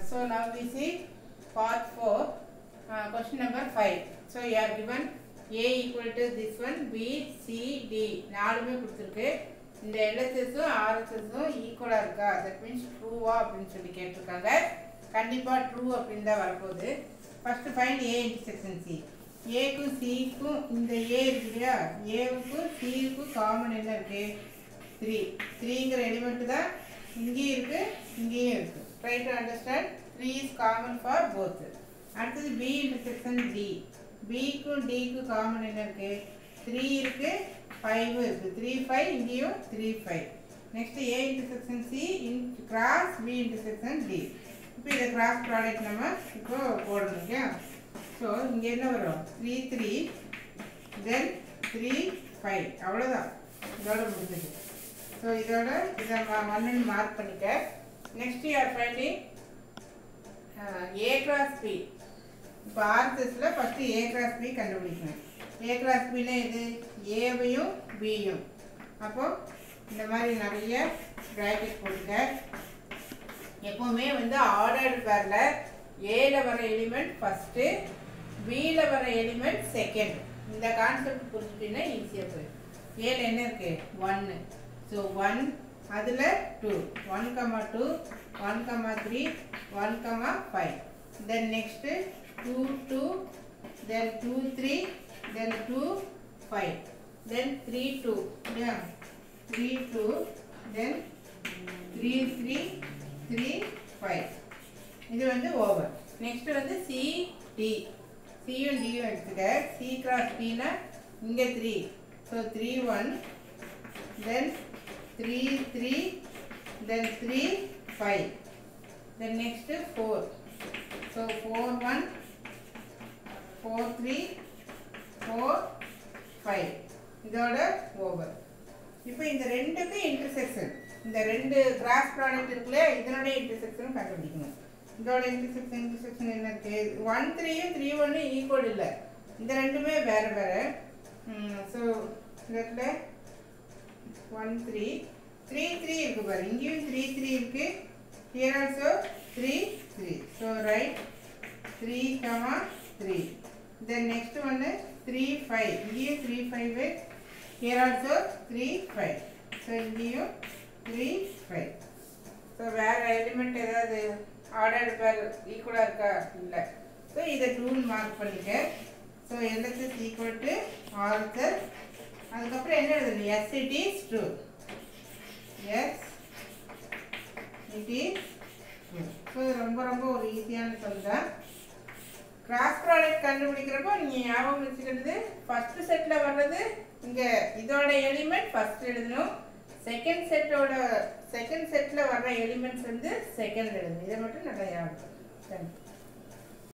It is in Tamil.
so now we see part 4, uh, question number 5. So you are given A equal to this one, B, C, D. நாலுமே கொடுத்துருக்கு இந்த எல்எஸ்எஸும் ஆர்எஸ்எஸும் ஈக்குவலாக இருக்கா தட் மீன்ஸ் ட்ரூவா அப்படின்னு சொல்லி கேட்டிருக்காங்க கண்டிப்பாக ட்ரூ அப்படின்னு தான் வரப்போகுது first find A intersection C ஏக்கும் சிக்கும் இந்த ஏ இருக்கு இல்லையா ஏவுக்கும் சிக்கும் காமன் என்ன இருக்கு த்ரீ த்ரீங்கிற எலிமெண்ட் தான் இங்கேயும் இருக்கு இங்கேயும் இருக்கு try to understand three is common for both அடுத்தது பி இன்டர்செக்ஷன் டி பிக்கும் டிக்கும் காமன் என்ன இருக்கு த்ரீ இருக்கு ஃபைவும் இருக்கு த்ரீ ஃபைவ் இங்கேயும் three five next A intersection C in cross B intersection D இப்போ இதை கிராஸ் ப்ராடக்ட் நம்ம இப்போ போடணும் இல்லையா ஸோ இங்கே என்ன வரும் three three then three five அவ்வளோதான் இதோட முடிஞ்சது ஸோ இதோட இதை ஒன்னு மார்க் பண்ணிக்க நெக்ஸ்ட் யார் ஃபைண்டிங் ஏ கிராஸ் பி இப்போ ஆர்எஸ்எஸில் ஃபஸ்ட்டு ஏ கிராஸ் பி கண்டுபிடிக்கணும் ஏ கிராஸ் பின்னா இது ஏவையும் பியும் அப்போ இந்த மாதிரி நிறைய ப்ராக்கெட் போட்டுக்க எப்போவுமே வந்து ஆர்டர்டு பேரில் ஏல வர எலிமெண்ட் ஃபஸ்ட்டு பியில் வர எலிமெண்ட் செகண்ட் இந்த கான்செப்ட் புரிஞ்சுட்டீங்கன்னா ஈஸியாக போயிடும் ஏல என்ன இருக்கு ஒன்று ஸோ ஒன் அதில் two one comma two one comma three one comma five then next two two then two three then two five then three two இல்லையா three two then three three three five இது வந்து ஓவர் நெக்ஸ்ட் வந்து சி டி சியும் டியும் எடுத்துக்க சி கிராஸ் டினா இங்கே three so three one then three three then three five then next four so four one four three four five இதோட ஓவர் இப்போ இந்த ரெண்டுக்கும் இன்டர்செக்ஷன் இந்த ரெண்டு கிராஸ் ப்ராடக்ட் இருக்குல்ல இதனுடைய இன்டர்செக்ஷனும் கண்டுபிடிக்கணும் இதோட இன்டர்செக்ஷன் இன்டர்செக்ஷன் என்ன இருக்கு ஒன் த்ரீயும் த்ரீ ஒன்னும் ஈக்குவல் இல்லை இந்த ரெண்டுமே வேறு வேறு ஸோ இதில் ஒன் த்ரீ த்ரீ த்ரீ இருக்கு பாரு இங்கேயும் த்ரீ த்ரீ இருக்கு here also three three so right three comma three then next ஒன்று த்ரீ ஃபைவ் இங்கேயும் three five here also three five so இங்கேயும் த்ரீ ஃபைவ் ஸோ வேறு எலிமெண்ட் ஏதாவது ஆர்டர் பேர் ஈக்குவலாக இருக்கா இல்லை ஸோ இதை டூல் மார்க் பண்ணிக்க so LHS equal to RHS அதுக்கப்புறம் என்ன எழுதணும் yes it is true yes it is true so இது ரொம்ப ரொம்ப ஒரு ஈஸியான சொல் தான் கிராஸ் ப்ராடக்ட் கண்டுபிடிக்கிறப்போ நீங்கள் ஞாபகம் வச்சுக்கிறது ஃபஸ்ட்டு செட்டில் வர்றது இங்கே இதோட எலிமெண்ட் ஃபஸ்ட் எழுதணும் செகண்ட் செட்டோட செகண்ட் செட்டில் வர்ற எலிமெண்ட்ஸ் வந்து செகண்ட் எழுதணும் இதை மட்டும் நல்லா ஞாபகம் தேங்க்யூ